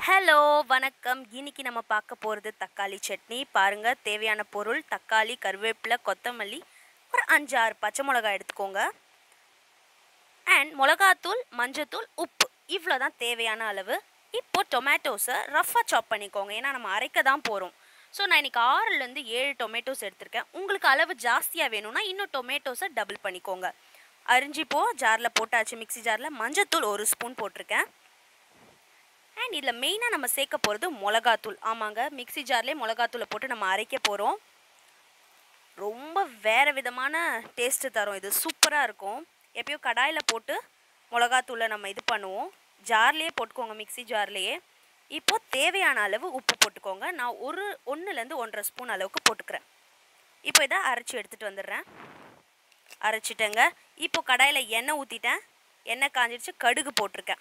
hello வணக்கம் இன்னைக்கு நம்ம பார்க்க போகிறது தக்காளி சட்னி பாருங்க தேவையான பொருள் தக்காளி கருவேப்பிலை கொத்தமல்லி ஒரு அஞ்சாறு பச்சை மிளகாய் எடுத்துக்கோங்க அண்ட் மிளகாத்தூள் மஞ்சத்தூள் உப்பு இவ்வளோ தான் தேவையான அளவு இப்போ டொமேட்டோஸை ரஃபாக சாப் பண்ணிக்கோங்க ஏன்னா நம்ம அரைக்க தான் போகிறோம் ஸோ நான் இன்னைக்கு ஆறுலேருந்து ஏழு டொமேட்டோஸ் எடுத்திருக்கேன் உங்களுக்கு அளவு ஜாஸ்தியாக வேணும்னா இன்னும் டொமேட்டோஸை டபுள் பண்ணிக்கோங்க அரிஞ்சிப்போ ஜாரில் போட்டாச்சு மிக்ஸி ஜாரில் மஞ்சத்தூள் ஒரு ஸ்பூன் போட்டிருக்கேன் அண்ட் இதில் மெயினாக நம்ம சேர்க்க போகிறது மிளகாத்தூள் ஆமாங்க மிக்ஸி ஜார்லேயே மிளகாத்தூளை போட்டு நம்ம அரைக்க போகிறோம் ரொம்ப வேறு விதமான டேஸ்ட்டு தரும் இது சூப்பராக இருக்கும் எப்பயும் கடாயில் போட்டு மிளகாத்தூளை நம்ம இது பண்ணுவோம் ஜார்லேயே போட்டுக்கோங்க மிக்ஸி ஜார்லேயே இப்போ தேவையான அளவு உப்பு போட்டுக்கோங்க நான் ஒரு ஒன்றுலேருந்து ஒன்றரை ஸ்பூன் அளவுக்கு போட்டுக்கிறேன் இப்போ இதை அரைச்சி எடுத்துகிட்டு வந்துடுறேன் அரைச்சிட்டேங்க இப்போ கடாயில் எண்ணெய் ஊற்றிட்டேன் எண்ணெய் காஞ்சிடுச்சு கடுகு போட்டிருக்கேன்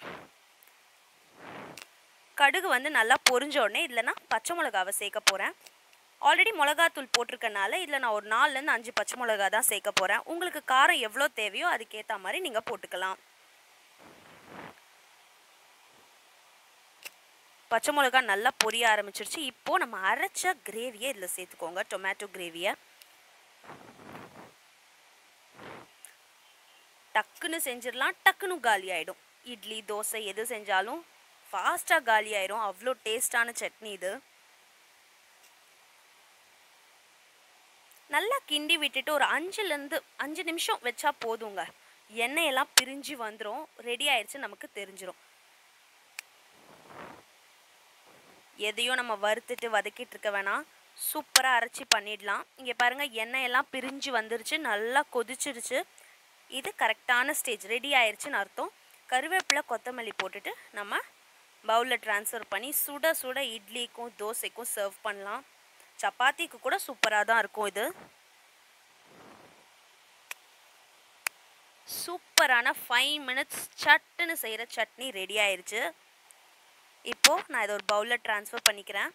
கடுகு வந்து நல்லா பொரிஞ்ச உடனே இதில் நான் பச்சை மிளகாவை சேர்க்க போகிறேன் ஆல்ரெடி மிளகாத்தூள் போட்டிருக்கனால இதில் நான் ஒரு நாலுலேருந்து அஞ்சு பச்சை மிளகா தான் சேர்க்க போகிறேன் உங்களுக்கு காரம் எவ்வளோ தேவையோ அதுக்கேற்ற மாதிரி நீங்கள் போட்டுக்கலாம் பச்சை மிளகா நல்லா பொரிய ஆரம்பிச்சிருச்சு இப்போது நம்ம அரைச்ச கிரேவியை இதில் சேர்த்துக்கோங்க டொமேட்டோ கிரேவியை டக்குன்னு செஞ்சிடலாம் டக்குன்னு காலி ஆகிடும் இட்லி தோசை எது செஞ்சாலும் ஃபாஸ்ட்டாக காலி ஆயிரும் அவ்வளோ டேஸ்டான சட்னி இது நல்லா கிண்டி விட்டுட்டு ஒரு அஞ்சுலேருந்து அஞ்சு நிமிஷம் வச்சா போதுங்க எண்ணெயெல்லாம் பிரிஞ்சு வந்துடும் ரெடி ஆயிடுச்சு நமக்கு தெரிஞ்சிடும் எதையும் நம்ம வறுத்துட்டு வதக்கிட்டு இருக்க வேணாம் சூப்பராக அரைச்சி பண்ணிடலாம் இங்கே பாருங்கள் எண்ணெயெல்லாம் பிரிஞ்சு வந்துருச்சு நல்லா கொதிச்சிருச்சு இது கரெக்டான ஸ்டேஜ் ரெடி ஆயிடுச்சுன்னு அர்த்தம் கருவேப்பிலை கொத்தமல்லி போட்டுட்டு நம்ம பவுலில் ட்ரான்ஸ்ஃபர் பண்ணி சுட சுட இட்லிக்கும் தோசைக்கும் சர்வ் பண்ணலாம் சப்பாத்திக்கு கூட சூப்பராக தான் இருக்கும் இது சூப்பரான ஃபைவ் மினிட்ஸ் சட்டுன்னு செய்கிற சட்னி ரெடி ஆயிடுச்சு இப்போது நான் இதை ஒரு பவுலில் ட்ரான்ஸ்ஃபர் பண்ணிக்கிறேன்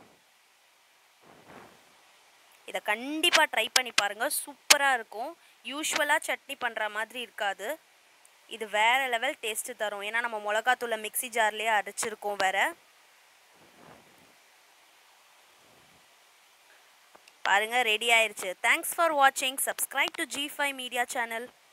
இதை கண்டிப்பாக ட்ரை பண்ணி பாருங்கள் சூப்பராக இருக்கும் யூஸ்வலாக சட்னி பண்ணுற மாதிரி இருக்காது இது வேறு லெவல் டேஸ்ட்டு தரும் ஏன்னா நம்ம மிளகாத்தூளை மிக்ஸி ஜார்லேயே அரைச்சிருக்கோம் வேற பாருங்கள் ரெடி ஆயிடுச்சு தேங்க்ஸ் ஃபார் வாட்சிங் subscribe to G five media channel